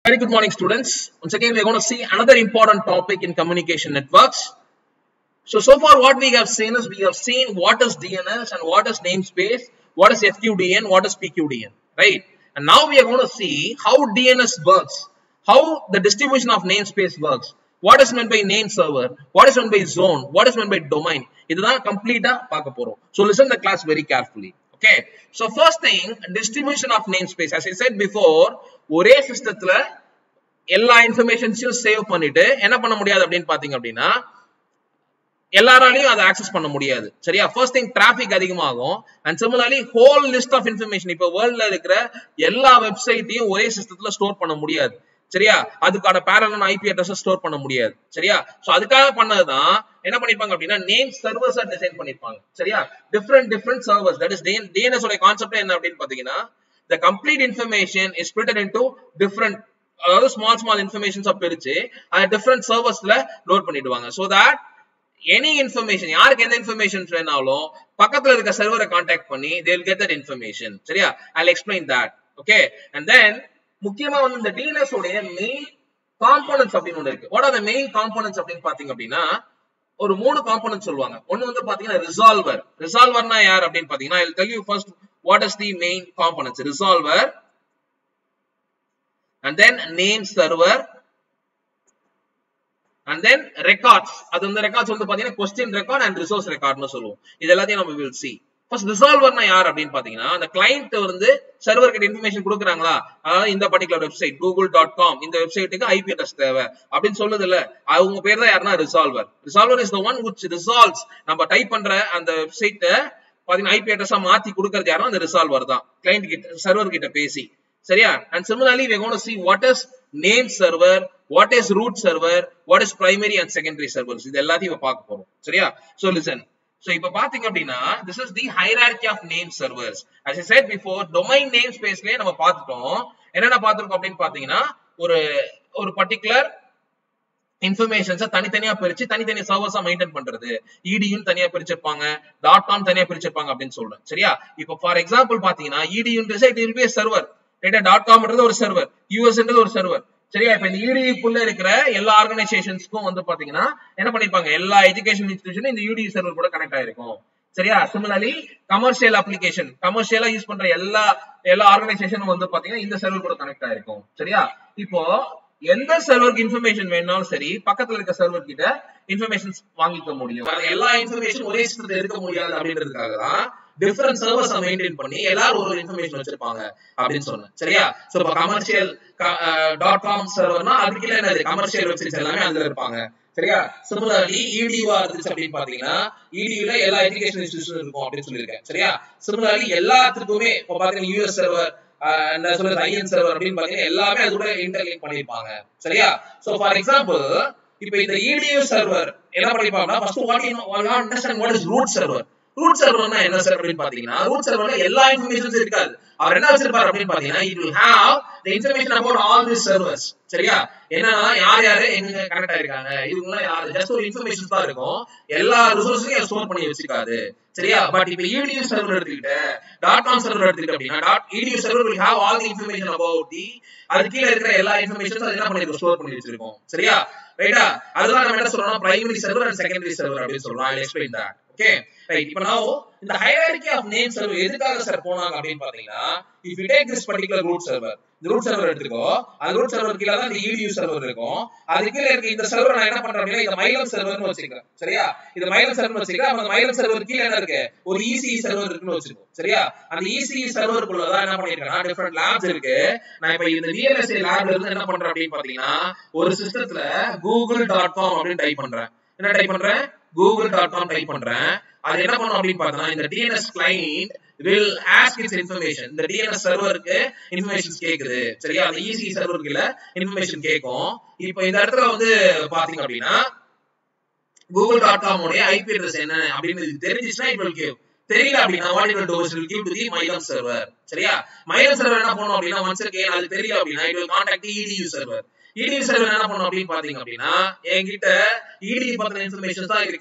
Very good morning, students. Once again, we're going to see another important topic in communication networks. So, so far what we have seen is we have seen what is DNS and what is namespace, what is FQDN, what is PQDN, right? And now we are going to see how DNS works, how the distribution of namespace works, what is meant by name server, what is meant by zone, what is meant by domain. இதுதான் கம்ப்ளீட்டா பார்க்க போறோம். So listen the class very carefully. Okay. So first thing, distribution of namespace. As I said before, ஒரே சிஸ்டத்துல எல்லா இன்ஃபர்மேஷன்ஸையும் save பண்ணிட்டு என்ன பண்ண முடியாது அப்படின்னு பாத்தீங்க அப்படின்னா எல்லாராலையும் அதை ஆக்சஸ் பண்ண முடியாது சரியா ஃபர்ஸ்ட் திங் டிராபிக் அதிகமாகும் and similarly whole list of information இப்போ வேர்ல்ட்ல இருக்கிற எல்லா வெப்சைட்டையும் ஒரே சிஸ்டத்துல ஸ்டோர் பண்ண முடியாது சரியா அதுக்கான பேரலன் ஐபி அட்ரஸ் ஸ்டோர் பண்ண முடியாது சரியா சோ அதுக்காக பண்ணதுதான் என்ன பண்ணிருப்பாங்க அப்படின்னா நேம் சர்வர்ஸ் டிசைன் பண்ணிருப்பாங்க சரியா different different servers that is DNS உடைய கான்செப்ட் என்ன அப்படின்னு பாத்தீங்கன்னா the complete information is splitted into different அதாவது ஸ்மால் ஸ்மால் இன்ஃபர்மேஷன்ஸா பிரிச்சு அதை டிஃப்ரெண்ட் சர்வர்ஸ்ல லோட் பண்ணிடுவாங்க சோ தட் எனி இன்ஃபர்மேஷன் யாருக்கு எந்த இன்ஃபர்மேஷன் வேணாலும் பக்கத்துல இருக்க சர்வரை கான்டாக்ட் பண்ணி they will get that information சரியா I explain that okay and then முக்கியமா வந்து இந்த டிஎன்எஸ் உடைய மெயின் காம்போனன்ட்ஸ் அப்படின்னு ஒன்று இருக்கு what are the main components அப்படின்னு பாத்தீங்க அப்படின்னா ஒரு மூணு காம்போனன்ட் சொல்லுவாங்க ஒன்னு வந்து பாத்தீங்கன்னா ரிசால்வர் ரிசால்வர்னா யார் அப்படின்னு பாத்தீங்கன்னா I tell you first what is the main components resolver and then name server and then records அது வந்து ரெக்கார்ட்ஸ் வந்து பாத்தீங்கன்னா கொஸ்டின் ரெக்கார்ட் அண்ட் ரிசோர்ஸ் ரெக்கார்ட்னு சொல்லுவோம் இது எல்லாத்தையும் நம்ம வில் சி ஃபர்ஸ்ட் ரிசால்வர்னா யார் அப்படின்னு பாத்தீங்கன்னா அந்த கிளைண்ட் வந்து சர்வர் கிட்ட இன்ஃபர்மேஷன் கொடுக்குறாங்களா அதாவது இந்த particular website Google dot com இந்த வெப்சைட்டுக்கு ஐபி அட்ரஸ் தேவை அப்படின்னு சொல்லுது இல்ல அவங்க பேர் தான் யாருன்னா resolver resolver is the one which resolves நம்ம டைப் பண்ற அந்த வெப்சைட்டை பாத்தீங்கன்னா ஐபி அட்ரஸா மாத்தி கொடுக்கறது யாருன்னா அந்த ரிசால்வர் தான் கிளைண்ட் கிட்ட சர்வர் கிட்ட பேசி சரியா and similarly we're going to see what is name server what is root server what is primary and secondary servers இது எல்லாத்தையும் பார்க்க போறோம் சரியா so listen so இப்ப பாத்தீங்க அப்படின்னா this is the hierarchy of name servers as i said before domain name spaceலயே நம்ம பார்த்துட்டோம் என்னென்ன பார்த்திருக்கோம் அப்படின்னு பாத்தீங்கன்னா ஒரு ஒரு பர்டிகுலர் இன்ஃபர்மேஷன்ஸை தனித்தனியா பிரிச்சு தனித்தனி சர்வர்ஸா மெயின்டைன் பண்றது இடியும் தனியா பிரிச்சிருப்பாங்க டாட் காம் தனியா பிரிச்சிருப்பாங்க அப்படின்னு சொல்றேன் சரியா இப்போ ஃபார் எக்ஸாம்பிள் பாத்தீங்கன்னா இடியும் இட் வில் பி சர்வர் ரைட்டா டாட் காம்ன்றது ஒரு சர்வர் யூஎஸ்ன்றது ஒரு சர்வர் சரியா இப்ப இந்த யூடிக்குள்ள இருக்கிற எல்லா ஆர்கனைசேஷன்ஸ்க்கும் வந்து பாத்தீங்கன்னா என்ன பண்ணிருப்பாங்க எல்லா எஜுகேஷன் இன்ஸ்டிடியூஷனும் இந்த யூடி சர்வர் கூட கனெக்ட் ஆயிருக்கும் சரியா சிமிலர்லி கமர்ஷியல் அப்ளிகேஷன் கமர்ஷியலா யூஸ் பண்ற எல்லா எல்லா ஆர்கனைசேஷனும் வந்து பாத்தீங்கன்னா இந்த சர்வர் கூட கனெக்ட் ஆயிருக்கும் சரியா இப்போ எந்த சர்வருக்கு இன்ஃபர்மேஷன் வேணாலும் சரி பக்கத்துல இருக்க சர்வர் கிட்ட இன்ஃபர்மேஷன்ஸ் வாங்கிக்க முடியும் எல்லா இன்ஃபர்மேஷன் ஒரே சிஸ்டத்துல இருக்க முடியாது அப்படின்றதுக்காக தான் டிஃபரெண்ட் சர்வர்ஸ் மெயின்டைன் பண்ணி எல்லாரும் ஒரு இன்ஃபர்மேஷன் வச்சிருப்பாங்க அப்படின்னு சொன்னேன் சரியா சோ இப்போ கமர்ஷியல் டாட் காம் சர்வர்னா அதுக்கு கீழே என்னது கமர்ஷியல் வெப்சைட்ஸ் எல்லாமே அதுல இருப்பாங்க சரியா சிமிலர்லி இடிவா இருந்துச்சு அப்படின்னு பாத்தீங்கன்னா இடியூல எல்லா எஜுகேஷன் இன்ஸ்டிடியூஷன் இருக்கும் அப்படின்னு சொல்லியிருக்கேன் சரியா சிமிலர்லி எல்லாத்துக்குமே இப்போ பாத்தீங்கன்னா யூஎஸ் சர்வர் என்ன சொல்றது ஐஎன் சர்வர் அப்படின்னு பாத்தீங்கன்னா எல்லாமே அது கூட இன்டர்லிங்க் பண்ணிருப்பாங்க சரியா சோ ஃபார் எக்ஸாம்பிள் இப்போ இந்த இடியூ சர்வர் என்ன பண்ணிருப்பாங்கன்னா first what you understand what is root server root சர்வர்னா என்ன சார் அப்படின்னு பாத்தீங்கன்னா ரூட் சர்வர்ல எல்லா இன்ஃபர்மேஷன்ஸ் இருக்காது அவர் என்ன வச்சிருப்பாரு அப்படின்னு பாத்தீங்கன்னா it will have the information about all the servers சரியா என்னன்னா யார் யாரு எங்க கனெக்ட் ஆயிருக்காங்க இவங்க யாரு ஜஸ்ட் ஒரு இன்ஃபர்மேஷன் தான் இருக்கும் எல்லா ரிசோர்ஸையும் ஸ்டோர் பண்ணி வச்சிருக்காது சரியா பட் இப்ப இடியூ சர்வர் எடுத்துக்கிட்ட டாட் காம் சர்வர் எடுத்துக்கிட்ட அப்படின்னா dot EDU server will have all the information about the அது கீழ இருக்கிற எல்லா இன்ஃபர்மேஷன்ஸ் அது என்ன பண்ணிருக்கோம் ஸ்டோர் பண்ணி வச்சிருக்கோம் சரியா ரைட்டா அதுதான் நம்ம என்ன சொல்றோம் primary server and secondary server அப்படின்னு சொல்றோம் I explain that okay right இப்போ நான் இந்த ஹைரார்கி ஆஃப் நேம் சர்வர் எதுக்காக சார் போனாங்க அப்படின்னு பாத்தீங்கன்னா if you take this particular root server இந்த ரூட் சர்வர் எடுத்துக்கோ அந்த ரூட் சர்வர் கீழ தான் இந்த இடியூ சர்வர் இருக்கும் அது கீழ இருக்க இந்த சர்வர் நான் என்ன பண்றேன் அப்படின்னா இந்த மைலம் சர்வர்னு வச்சிருக்கேன் சரியா இது மைலம் சர்வர் வச்சிருக்கேன் அந்த மைலம் சர்வர் கீழ என்ன இருக்கு ஒரு இசி சர்வர் இருக்குன்னு வச்சிருக்கோம் சரியா அந்த இசி சர்வருக்குள்ள தான் என்ன பண்ணிருக்கேன் டிஃபரெண்ட் லேப்ஸ் இருக்கு நான் இப்ப இந்த விஎல்எஸ்ஐ லேப்ல இருந்து என்ன பண்றேன் அப்படின்னு பாத்தீங்கன்னா ஒரு சிஸ்டத்துல கூகுள் டாட் காம் அப்படின்னு டைப் பண்றேன் என்ன டைப் பண்றேன் கூகுள் டாட் காம் டைப் பண்றேன் அது என்ன பண்ணும் அப்படின்னு பார்த்தா இந்த DNS client will ask its information இந்த டிஎன்எஸ் சர்வருக்கு இன்ஃபர்மேஷன்ஸ் கேக்குது சரியா அந்த இசி சர்வருக்கு இல்ல இன்ஃபர்மேஷன் கேட்கும் இப்போ இந்த இடத்துல வந்து பாத்தீங்க அப்படின்னா கூகுள் டாட் காம் உடைய ஐபி அட்ரஸ் என்ன அப்படின்னு தெரிஞ்சிச்சுன்னா இட் வில் கிவ் தெரியல அப்படின்னா what it does will give to the மைலம் சர்வர் சரியா மைலம் சர்வர் என்ன பண்ணும் அப்படின்னா ஒன்ஸ் அகேன் அது தெரியல அப்படின்னா it will contact EDU server EDU server என்ன பண்ணும் அப்படின்னு பாத்தீங்க அப்படின்னா என்கிட்ட இடி பத்தின இன்ஃபர்மேஷன் தான் இருக்கு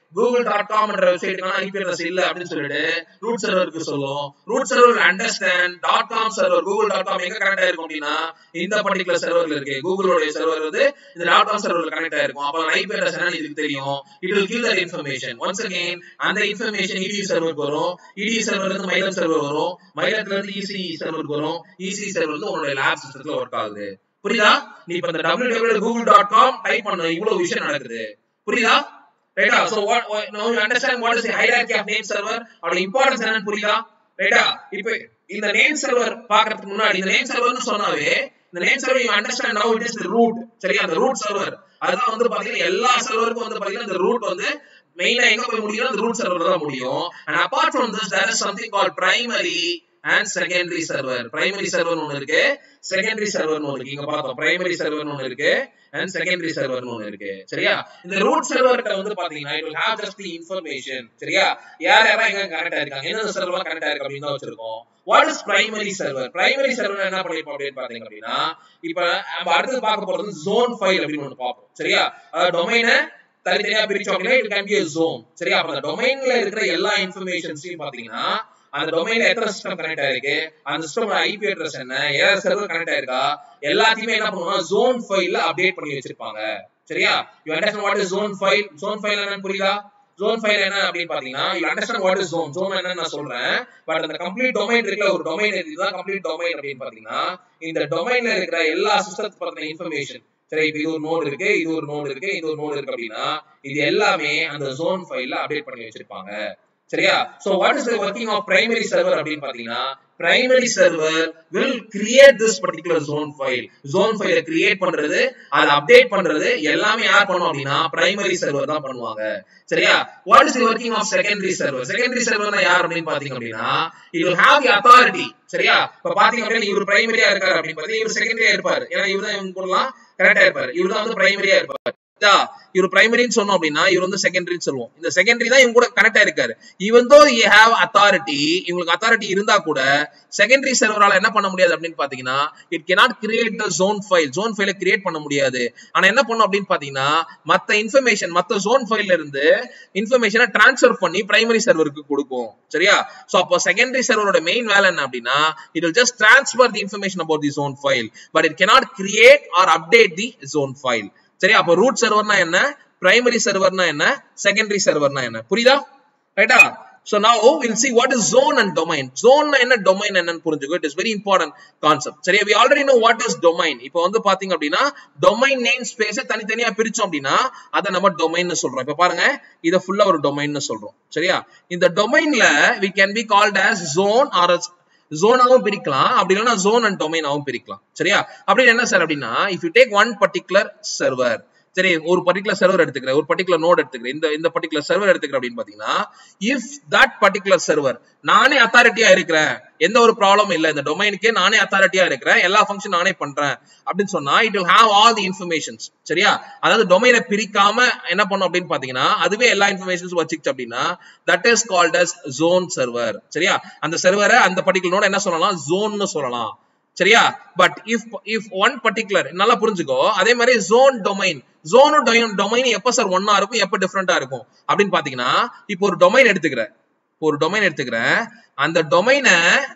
கூகுள் டாட் காம் என்ற வெப்சைட்டுக்கான ஐபி அட்ரஸ் இல்ல அப்படின்னு சொல்லிட்டு ரூட் சர்வருக்கு சொல்லும் root server understand dot com server Google dot com எங்க கனெக்ட் ஆயிருக்கும் அப்படின்னா இந்த பர்டிகுலர் சர்வர்ல இருக்கு கூகுளோட சர்வர் வந்து இந்த டாட் காம் சர்வர்ல கனெக்ட் ஆயிருக்கும் அப்ப ஐபி அட்ரஸ் என்ன இதுக்கு தெரியும் it will give that information once again அந்த இன்ஃபர்மேஷன் இடி சர்வருக்கு வரும் இடி சர்வர்ல இருந்து மைலம் சர்வர் வரும் மைலத்துல இருந்து இசி சர்வருக்கு வரும் இசி சர்வர் வந்து உன்னோட லேப் சிஸ்டத்துல ஒர்க் ஆகுது புரியுதா நீ இப்ப இந்த www Google dot com type பண்ண இவ்வளவு விஷயம் நடக்குது புரியுதா ரைட்டா so what no you understand what is the hierarchy of name server அதோட இம்பார்ட்டன்ஸ் என்னன்னு புரியுதா ரைட்டா இப்போ இந்த நேம் சர்வர் பாக்குறதுக்கு முன்னாடி இந்த நேம் சர்வர்னு சொன்னாவே இந்த name server you understand now it is the root சரியா அந்த ரூட் சர்வர் அதுதான் வந்து பாத்தீங்கன்னா எல்லா சர்வருக்கும் வந்து பாத்தீங்கன்னா இந்த ரூட் வந்து மெயினா எங்க போய் முடியும் அந்த ரூட் சர்வர்ல தான் முடியும் and apart from this there is something call primary and secondary server primary server ஒன்னு இருக்கு செகண்டரி சர்வர் ஒன்னு இருக்கு இங்க பார்த்தோம் பிரைமரி சர்வர் ஒன்னு இருக்கு அண்ட் செகண்டரி சர்வர் ஒன்னு இருக்கு சரியா இந்த ரூட் சர்வர்ட்ட வந்து பாத்தீங்கன்னா it will have just the information சரியா யார் யாரா எங்க கனெக்ட் ஆயிருக்காங்க எந்த சர்வர் கனெக்ட் ஆயிருக்கு அப்படின்னு தான் வச்சிருக்கோம் what is primary server primary server என்ன பண்ணிருப்போம் அப்படின்னு பாத்தீங்க அப்படின்னா இப்ப நம்ம அடுத்து பார்க்க போறது ஜோன் ஃபைல் அப்படின்னு ஒன்னு பார்ப்போம் சரியா டொமைனை தனித்தனியா பிரிச்சோம் அப்படின்னா இட் கேன் பி ஜோன் சரியா அப்ப அந்த டொமைன்ல இருக்கிற எல்லா இன்ஃபர்மேஷன்ஸையும் பாத்தீங்கன்னா அந்த டொமைன்ல எத்தனை சிஸ்டம் கனெக்ட் ஆயிருக்கு அந்த சிஸ்டம் ஐபி அட்ரஸ் என்ன ஏதாவது சர்வர் கனெக்ட் ஆயிருக்கா எல்லாத்தையுமே என்ன பண்ணுவோம்னா ஜோன் ஃபைல்ல அப்டேட் பண்ணி வச்சிருப்பாங்க சரியா you understand what is zone file zone file என்னன்னு புரியுதா ஜோன் ஃபைல் என்ன அப்படின்னு பாத்தீங்கன்னா you understand what is zone zone என்னன்னு நான் சொல்றேன் பட் அந்த கம்ப்ளீட் டொமைன் இருக்குல்ல ஒரு டொமைன் இதுதான் கம்ப்ளீட் டொமைன் அப்படின்னு பாத்தீங்கன்னா இந்த டொமைன்ல இருக்கிற எல்லா சிஸ்டத்தை பத்தின இன்ஃபர்மேஷன் சரி இப்ப இது ஒரு நோடு இருக்கு இது ஒரு நோடு இருக்கு இது ஒரு நோடு இருக்கு அப்படின்னா இது எல்லாமே அந்த ஜோன் ஃபைல்ல அப்டேட் பண்ணி வச்சிருப்பாங்க சரியா so what is the working of primary server அப்படின்னு பாத்தீங்கன்னா primary server will create this particular zone file zone ஃபைலை கிரியேட் பண்றது அதை அப்டேட் பண்றது எல்லாமே யார் பண்ணும் அப்படின்னா பிரைமரி சர்வர் தான் பண்ணுவாங்க சரியா what is the working of secondary server secondary சர்வர்னா யார் அப்படின்னு பாத்தீங்க அப்படின்னா it will have the authority சரியா இப்ப பாத்தீங்க அப்படின்னா இவர் பிரைமரியா இருக்காரு அப்படின்னு பாத்தீங்கன்னா இவர் செகண்டரியா இருப்பாரு ஏன்னா இவர் தான் இவங்க கூடலாம் கரெக்டா இருப்பாரு இவர் தான் வந்து பிரைமரியா இருப்பாரு இவர் பிரைமரின்னு சொன்னோம் அப்படின்னா இவர் வந்து செகண்டரின்னு சொல்லுவோம் இந்த செகண்டரி தான் இவங்க கூட கனெக்ட் ஆயிருக்காரு even though you have authority இவங்களுக்கு அத்தாரிட்டி இருந்தா கூட செகண்டரி சர்வரால என்ன பண்ண முடியாது அப்படின்னு பாத்தீங்கன்னா it cannot create the zone file zone ஃபைலை கிரியேட் பண்ண முடியாது ஆனா என்ன பண்ணும் அப்படின்னு பாத்தீங்கன்னா மத்த இன்ஃபர்மேஷன் மத்த ஜோன் ஃபைல்ல இருந்து இன்ஃபர்மேஷனை டிரான்ஸ்ஃபர் பண்ணி பிரைமரி சர்வருக்கு கொடுக்கும் சரியா சோ அப்போ செகண்டரி சர்வரோட மெயின் வேலை என்ன அப்படின்னா it will just transfer the information about the zone file but it cannot create or update the zone file சரி அப்போ ரூட் சர்வர்னா என்ன பிரைமரி சர்வர்னா என்ன செகண்டரி சர்வர்னா என்ன புரியுதா ரைட்டா So now we'll see what is zone and domain. Zone என்ன domain என்னன்னு புரிஞ்சுக்கோ. It is very important concept. சரியா we already know what is domain. இப்போ வந்து பாத்தீங்க அப்படின்னா domain name space தனித்தனியா பிரிச்சோம் அப்படின்னா அதை நம்ம domain சொல்றோம். இப்போ பாருங்க இத ஃபுல்லா ஒரு domain சொல்றோம். சரியா இந்த domainல we can be called as zone or as ஜோனாவும் பிரிக்கலாம் அப்படி இல்லைன்னா ஜோன் அண்ட் டொமைனாவும் பிரிக்கலாம் சரியா அப்படின்னு என்ன சார் அப்படின்னா if you take one particular server சரி ஒரு பர்டிகுலர் சர்வர் எடுத்துக்கிறேன் ஒரு பர்டிகுலர் நோட் எடுத்துக்கிறேன் இந்த இந்த பர்டிகுலர் சர்வர் எடுத்துக்கிறேன் அப்படின்னு பாத்தீங்கன்னா இஃப் தட் பர்டிகுலர் சர்வர் நானே அத்தாரிட்டியா இருக்கிறேன் எந்த ஒரு ப்ராப்ளமும் இல்ல இந்த டொமைனுக்கே நானே அத்தாரிட்டியா இருக்கிறேன் எல்லா ஃபங்க்ஷன் நானே பண்றேன் அப்படின்னு சொன்னா it will have all the informations சரியா அதாவது டொமைனை பிரிக்காம என்ன பண்ணும் அப்படின்னு பாத்தீங்கன்னா அதுவே எல்லா இன்ஃபர்மேஷன்ஸ் வச்சுக்கிச்சு அப்படின்னா that is called as zone server சரியா அந்த சர்வரை அந்த பர்டிகுலர் நோட என்ன சொல்லலாம் ஜோன்னு சொல்லலாம் சரியா but if if one particular நல்லா புரிஞ்சுக்கோ அதே மாதிரி ஜோன் டொமைன் ஜோனும் டொமைன் எப்ப சார் ஒன்னா இருக்கும் எப்ப டிஃப்ரெண்டா இருக்கும் அப்படின்னு பாத்தீங்கன்னா இப்போ ஒரு டொமைன் எடுத்துக்கிறேன் ஒரு டொமைன் எடுத்துக்கிறேன் அந்த டொமைனை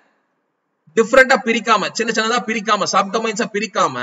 டிஃப்ரெண்டா பிரிக்காம சின்ன சின்னதா பிரிக்காம சப் டொமைன்ஸா பிரிக்காம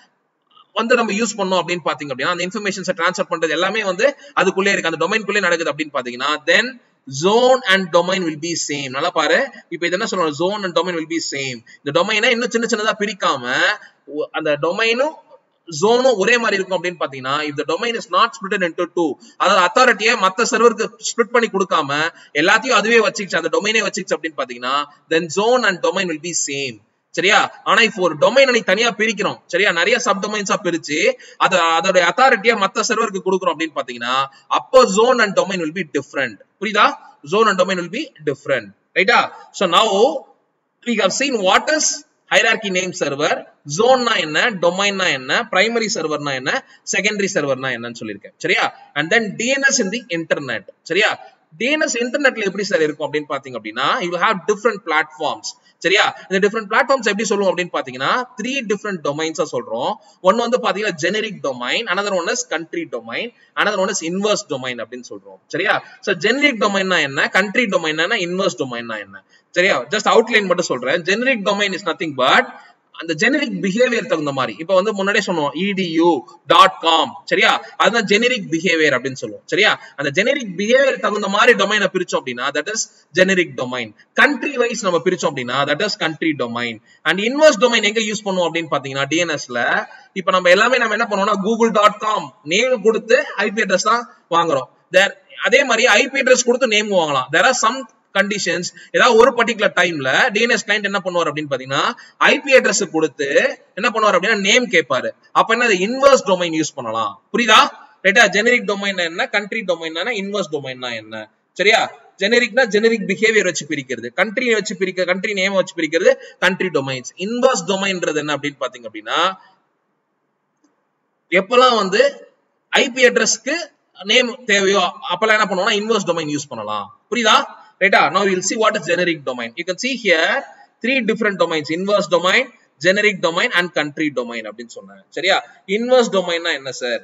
வந்து நம்ம யூஸ் பண்ணோம் அப்படின்னு பாத்தீங்க அப்படின்னா அந்த இன்ஃபர்மேஷன்ஸை ட்ரான்ஸ்ஃபர் பண்றது எல்லாமே வந்து அதுக்குள்ளே இருக்கு அந்த டொமைன்குள்ளே நடக்குது அப்படின்னு பாத்தீங்கன்னா தென் zone and domain will be same நல்லா பாரு இப்போ இது என்ன சொல்றோம் zone and domain will be same இந்த டொமைனை இன்னும் சின்ன சின்னதா பிரிக்காம அந்த டொமைனும் ஜோனும் ஒரே மாதிரி இருக்கும் அப்படின்னு பாத்தீங்கன்னா இந்த domain is not split into two அதாவது அத்தாரிட்டியை மத்த சர்வருக்கு ஸ்பிளிட் பண்ணி கொடுக்காம எல்லாத்தையும் அதுவே வச்சுக்கிச்சு அந்த டொமைனே வச்சுக்கிச்சு அப்படின்னு பாத்தீங்கன்னா then zone and domain will be same சரியா ஆனா இப்போ ஒரு டொமைன் நீ தனியா பிரிக்கிறோம் சரியா நிறைய சப் டொமைன்ஸா பிரிச்சு அத அதோட அத்தாரிட்டியா மத்த சர்வருக்கு கொடுக்குறோம் அப்படின்னு பாத்தீங்கன்னா அப்போ zone and domain will be different புரியுதா zone and domain will be different ரைட்டா so now we have seen what is hierarchy name server ஜோன்னா என்ன டொமைன்னா என்ன பிரைமரி சர்வர்னா என்ன செகண்டரி சர்வர்னா என்னன்னு சொல்லியிருக்கேன் சரியா and then DNS in the internet சரியா டிஎன்எஸ் இன்டர்நெட்ல எப்படி சார் இருக்கும் அப்படின்னு பாத்தீங்க அப்படின்னா யூ ஹேவ் டிஃப்ரெண்ட் பிளாட்ஃபார்ம்ஸ் சரியா இந்த டிஃப்ரெண்ட் பிளாட்ஃபார்ம்ஸ் எப்படி சொல்லுவோம் அப்படின்னு பாத்தீங்கன்னா த்ரீ டிஃப்ரெண்ட் டொமைன்ஸா சொல்றோம் ஒன்னு வந்து பாத்தீங்கன்னா generic domain another one is country domain another one is inverse domain அப்படின்னு சொல்றோம் சரியா சோ ஜெனரிக் டொமைன்னா என்ன கண்ட்ரி டொமைன்னா இன்வர்ஸ் டொமைன்னா என்ன சரியா ஜஸ்ட் அவுட்லைன் மட்டும் சொல்றேன் generic domain is nothing but அந்த ஜெனரிக் பிஹேவியர் தகுந்த மாதிரி இப்ப வந்து முன்னாடியே சொன்னோம் இடியூ டாட் காம் சரியா அதுதான் ஜெனரிக் பிஹேவியர் அப்படின்னு சொல்லுவோம் சரியா அந்த ஜெனரிக் பிஹேவியர் தகுந்த மாதிரி டொமைனை பிரிச்சோம் அப்படின்னா that is generic domain country wise நம்ம பிரிச்சோம் அப்படின்னா that is country domain and inverse domain எங்க யூஸ் பண்ணுவோம் அப்படின்னு பாத்தீங்கன்னா டிஎன்எஸ்ல இப்ப நம்ம எல்லாமே நம்ம என்ன பண்ணுவோம்னா கூகுள் டாட் காம் நேம் கொடுத்து ஐபி அட்ரஸ் தான் வாங்குறோம் தேர் அதே மாதிரி ஐபி அட்ரஸ் கொடுத்து நேம் வாங்கலாம் தேர் ஆர் சம் கண்டிஷன்ஸ் ஏதாவது ஒரு பர்டிகுலர் டைம்ல டிஎன்எஸ் கிளைண்ட் என்ன பண்ணுவார் அப்படின்னு பாத்தீங்கன்னா ஐபி அட்ரஸ் கொடுத்து என்ன பண்ணுவார் அப்படின்னா நேம் கேட்பாரு அப்ப என்ன இன்வர்ஸ் டொமைன் யூஸ் பண்ணலாம் புரியுதா ரைட்டா ஜெனரிக் டொமைன் என்ன கண்ட்ரி டொமைன் இன்வர்ஸ் டொமைன்னா என்ன சரியா ஜெனரிக்னா ஜெனரிக் பிஹேவியர் வச்சு பிரிக்கிறது கண்ட்ரி வச்சு பிரிக்க கண்ட்ரி நேம் வச்சு பிரிக்கிறது கண்ட்ரி டொமைன்ஸ் இன்வர்ஸ் டொமைன்றது என்ன அப்படின்னு பாத்தீங்க அப்படின்னா எப்பெல்லாம் வந்து ஐபி அட்ரஸ்க்கு நேம் தேவையோ அப்பெல்லாம் என்ன பண்ணுவோம்னா இன்வர்ஸ் டொமைன் யூஸ் பண்ணலாம் புரியுதா ரைட்டா now we'll see what is generic domain you can see here three different domains inverse domain generic domain and country domain அப்படின்னு சொன்னேன் சரியா inverse domainனா என்ன சார்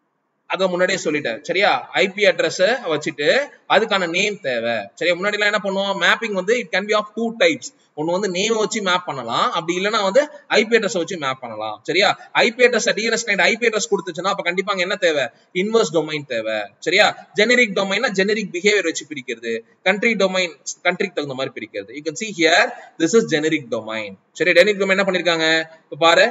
அத முன்னாடியே சொல்லிட்டேன் சரியா ஐபி அட்ரஸ் வச்சுட்டு அதுக்கான நேம் தேவை சரியா முன்னாடி எல்லாம் என்ன பண்ணுவோம் மேப்பிங் வந்து it can be of two types ஒன்னு வந்து நேம் வச்சு மேப் பண்ணலாம் அப்படி இல்லைன்னா வந்து ஐபி அட்ரஸ் வச்சு மேப் பண்ணலாம் சரியா IP address DNS client IP address கொடுத்துச்சுன்னா அப்ப கண்டிப்பா அங்க என்ன தேவை இன்வர்ஸ் டொமைன் தேவை சரியா ஜெனரிக் டொமைன்னா ஜெனரிக் பிஹேவியர் வச்சு பிரிக்கிறது கண்ட்ரி டொமைன் கண்ட்ரிக்கு தகுந்த மாதிரி பிரிக்கிறது you can see here this is generic domain சரி ஜெனரிக் டொமைன் என்ன பண்ணிருக்காங்க இப்ப பாரு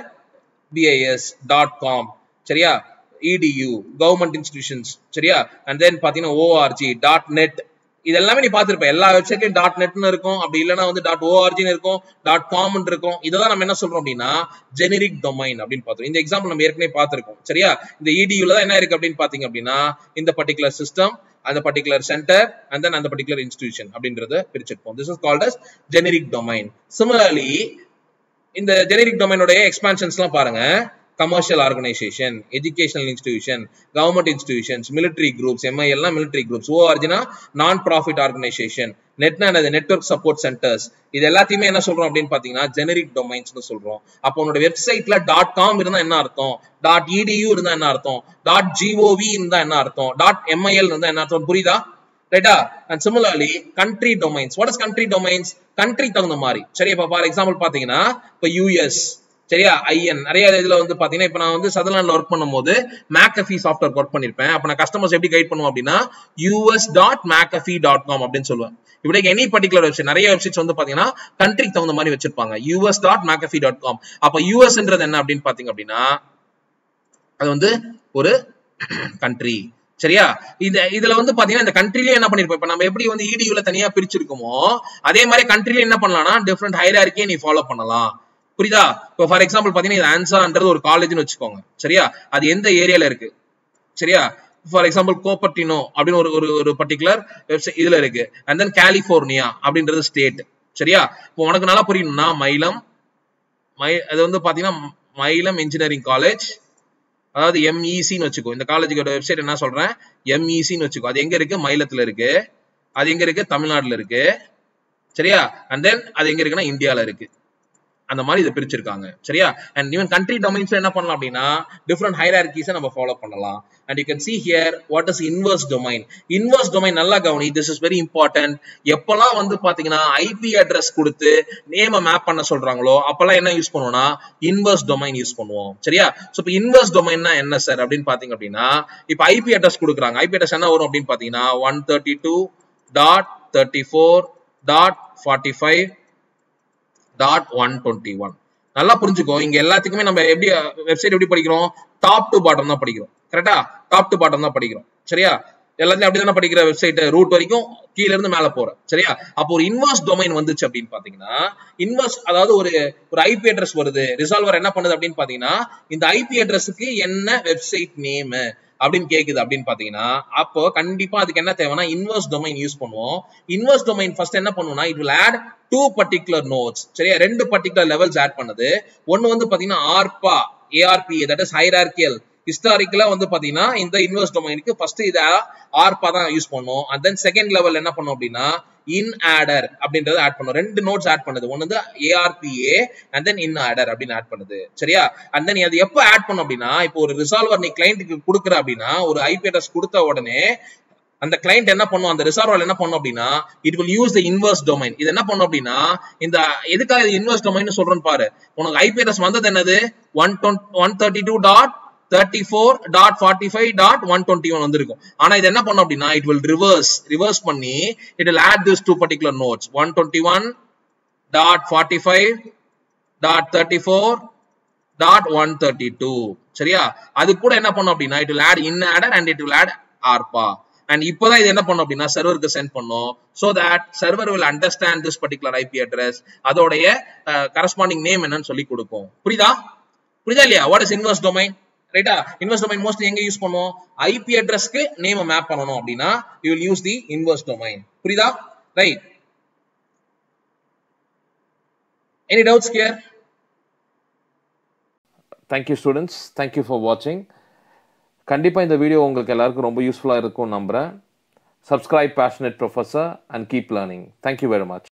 பிஐஎஸ் டாட் காம் சரியா இடியூ கவர்மெண்ட் இன்ஸ்டிடியூஷன்ஸ் சரியா அண்ட் தென் பாத்தீங்கன்னா ஓஆர்ஜி டாட் நெட் இது எல்லாமே நீ பாத்திருப்ப எல்லா வெப்சைட்லயும் டாட் நெட்னு இருக்கும் அப்படி இல்லைன்னா வந்து டாட் ஓஆர்ஜின்னு இருக்கும் டாட் காம் இருக்கும் இததான் நம்ம என்ன சொல்றோம் அப்படின்னா ஜெனரிக் டொமைன் அப்படின்னு பார்த்தோம் இந்த எக்ஸாம்பிள் நம்ம ஏற்கனவே பார்த்திருக்கோம் சரியா இந்த இடியூல தான் என்ன இருக்கு அப்படின்னு பாத்தீங்க அப்படின்னா இந்த பர்டிகுலர் சிஸ்டம் அந்த பர்டிகுலர் சென்டர் அண்ட் தென் அந்த பர்டிகுலர் இன்ஸ்டிடியூஷன் அப்படின்றத பிரிச்சிருப்போம் this is called as generic domain similarly இந்த ஜெனரிக் டொமைனோடைய எக்ஸ்பான்ஷன்ஸ் எல்லாம் பாருங்க commercial organisation educational institution government institutions military groups MI எல்லாம் மிலிட்டரி குரூப்ஸ் ஓஆர்ஜினா நான் ப்ராஃபிட் ஆர்கனைசேஷன் நெட்னா என்னது நெட்ஒர்க் சப்போர்ட் சென்டர்ஸ் இது எல்லாத்தையுமே என்ன சொல்றோம் அப்படின்னு பாத்தீங்கன்னா ஜெனரிக் டொமைன்ஸ்னு சொல்றோம் அப்போ உன்னோட வெப்சைட்ல டாட் காம் இருந்தா என்ன அர்த்தம் டாட் இடியூ இருந்தா என்ன அர்த்தம் டாட் ஜிஓவி இருந்தா என்ன அர்த்தம் டாட் எம்ஐஎல் இருந்தா என்ன அர்த்தம் புரியுதா ரைட்டா and similarly country domains what is country domains country தகுந்த மாதிரி சரி இப்ப ஃபார் எக்ஸாம்பிள் பாத்தீங்கன்னா இப்ப யூஎஸ் சரியா ஐஎன் நிறைய இதுல வந்து பாத்தீங்கன்னா இப்ப நான் வந்து சதர்லாண்ட்ல ஒர்க் பண்ணும்போது மேக்கஃபி சாஃப்ட்வேர் ஒர்க் பண்ணிருப்பேன் அப்ப நான் கஸ்டமர்ஸ் எப்படி கைட் பண்ணுவோம் அப்படின்னா US dot McAfee dot com அப்படின்னு சொல்லுவேன் இப்படி எனி பர்டிகுலர் வெப்சைட் நிறைய வெப்சைட்ஸ் வந்து பாத்தீங்கன்னா கண்ட்ரிக்கு தகுந்த மாதிரி வச்சிருப்பாங்க US dot McAfee dot com அப்ப யூஎஸ்ன்றது என்ன அப்படின்னு பாத்தீங்க அப்படின்னா அது வந்து ஒரு கண்ட்ரி சரியா இது இதுல வந்து பாத்தீங்கன்னா இந்த கண்ட்ரிலயே என்ன பண்ணிருப்போம் இப்ப நம்ம எப்படி வந்து இடியூல தனியா பிரிச்சிருக்கோமோ அதே மாதிரி கண்ட்ரில என்ன பண்ணலாம்னா டிஃப்ரெண்ட் ஹைரார்கியை நீ ஃபாலோ பண்ணலாம் புரியுதா இப்போ ஃபார் எக்ஸாம்பிள் பாத்தீங்கன்னா இது ஆன்சான்றது ஒரு காலேஜ்னு வச்சுக்கோங்க சரியா அது எந்த ஏரியால இருக்கு சரியா ஃபார் எக்ஸாம்பிள் கோப்பர்டினோ அப்படின்னு ஒரு ஒரு ஒரு பர்டிகுலர் வெப்சைட் இதுல இருக்கு அண்ட் தென் கலிபோர்னியா அப்படின்றது ஸ்டேட் சரியா இப்போ உனக்கு நல்லா புரியணும்னா மயிலம் மை அது வந்து பாத்தீங்கன்னா மயிலம் இன்ஜினியரிங் காலேஜ் அதாவது எம்இசின்னு வச்சுக்கோ இந்த காலேஜுக்கோட வெப்சைட் என்ன சொல்றேன் எம்இசின்னு வச்சுக்கோ அது எங்க இருக்கு மயிலத்துல இருக்கு அது எங்க இருக்கு தமிழ்நாட்டுல இருக்கு சரியா அண்ட் தென் அது எங்க இருக்குன்னா இந்தியால இருக்கு அந்த மாதிரி இதை பிரிச்சிருக்காங்க சரியா அண்ட் ஈவன் கண்ட்ரி டொமைன்ஸ்ல என்ன பண்ணலாம் அப்படின்னா டிஃப்ரெண்ட் ஹைரார்கிஸை நம்ம ஃபாலோ பண்ணலாம் and you can see here what is inverse domain inverse domain நல்லா கவனி திஸ் இஸ் வெரி இம்பார்ட்டன்ட் எப்பெல்லாம் வந்து பாத்தீங்கன்னா ஐபி அட்ரஸ் கொடுத்து நேம மேப் பண்ண சொல்றாங்களோ அப்பெல்லாம் என்ன யூஸ் பண்ணுவோம்னா இன்வர்ஸ் டொமைன் யூஸ் பண்ணுவோம் சரியா ஸோ இப்போ இன்வர்ஸ் டொமைன்னா என்ன சார் அப்படின்னு பாத்தீங்க அப்படின்னா இப்போ ஐபி அட்ரஸ் கொடுக்குறாங்க ஐபி அட்ரஸ் என்ன வரும் அப்படின்னு பாத்தீங்கன்னா one thirty two dot thirty four dot forty five dot one twenty one நல்லா புரிஞ்சுக்கோ இங்க எல்லாத்துக்குமே நம்ம எப்படி வெப்சைட் எப்படி படிக்கிறோம் டாப் டு பாட்டம் தான் படிக்கிறோம் கரெக்டா டாப் டு பாட்டம் தான் படிக்கிறோம் சரியா எல்லாத்தையும் அப்படிதானே படிக்கிற வெப்சைட் ரூட் வரைக்கும் கீழ இருந்து மேல போற சரியா அப்போ ஒரு இன்வர்ஸ் டொமைன் வந்துச்சு அப்படின்னு பாத்தீங்கன்னா இன்வர்ஸ் அதாவது ஒரு ஒரு ஐபி அட்ரஸ் வருது ரிசால்வர் என்ன பண்ணுது அப்படின்னு பாத்தீங்கன்னா இந்த ஐபி அட்ரஸுக்கு என்ன வெப்சைட் நேம் அப்படின்னு கேக்குது அப்படின்னு பாத்தீங்கன்னா அப்போ கண்டிப்பா அதுக்கு என்ன தேவைன்னா இன்வர்ஸ் டொமைன் யூஸ் பண்ணுவோம் இன்வர்ஸ் டொமைன் ஃபர்ஸ்ட் என்ன பண்ணுவோம்னா it will add two particular nodes சரியா ரெண்டு பர்டிகுலர் லெவல்ஸ் ஆட் பண்ணுது ஒன்னு வந்து பாத்தீங்கன்னா ARPA ARP that is hierarchical ஹிஸ்டாரிக்கலா வந்து பாத்தீங்கன்னா இந்த இன்வெர்ஸ் டொமைனுக்கு ஃபர்ஸ்ட் இத ஆர்பா தான் யூஸ் பண்ணோம் அண்ட் தென் செகண்ட் லெவல் என்ன பண்ணோம் அப்படின்னா இன் ஆடர் அப்படின்றத ஆட் பண்ணோம் ரெண்டு நோட்ஸ் ஆட் பண்ணுது ஒன்னு வந்து ARPA and then in order அப்படின்னு ஆட் பண்ணுது சரியா அண்ட் தென் அது எப்போ ஆட் பண்ணும் அப்படின்னா இப்போ ஒரு ரிசால்வர் நீ கிளைண்ட்டுக்கு கொடுக்குற அப்படின்னா ஒரு ஐபி அட்ரஸ் கொடுத்த உடனே அந்த கிளைண்ட் என்ன பண்ணும் அந்த ரிசார்வர் என்ன பண்ணும் அப்படின்னா it will use the inverse domain இது என்ன பண்ணும் அப்படின்னா இந்த எதுக்காக இது இன்வெர்ஸ் டொமைன் சொல்றேன்னு பாரு உனக்கு ஐபி அட்ரஸ் வந்தது என்னது one one thirty two dot thirty four dot forty five dot one twenty one வந்திருக்கும் ஆனா இது என்ன பண்ணும் அப்படின்னா இட் வில் ரிவர்ஸ் ரிவர்ஸ் பண்ணி it will add this to particular nodes one twenty one dot forty five dot thirty four dot one thirty two சரியா அது கூட என்ன பண்ணும் அப்படின்னா it will add in order and it will add ARPA and இப்போதான் இது என்ன பண்ணும் அப்படின்னா சர்வருக்கு சென்ட் பண்ணும் so that server will understand this particular IP address அதோடைய கரஸ்பாண்டிங் நேம் என்னன்னு சொல்லி கொடுக்கும் புரியுதா புரியுதா இல்லையா வாட் இஸ் இன்வெர்ஸ் டொமைன் ரைட்டா இன்வெர்ஸ் டொமைன் மோஸ்ட்லி எங்க யூஸ் பண்ணுவோம் ஐபி அட்ரஸ்க்கு நேம் மேப் பண்ணணும் அப்படின்னா you will use the inverse domain புரியுதா right any doubts clear thank you students thank you for வாட்சிங் கண்டிப்பாக இந்த வீடியோ உங்களுக்கு எல்லாருக்கும் ரொம்ப யூஸ்ஃபுல்லாக இருக்கும்னு நம்புகிறேன் subscribe passionate professor and keep learning thank you very much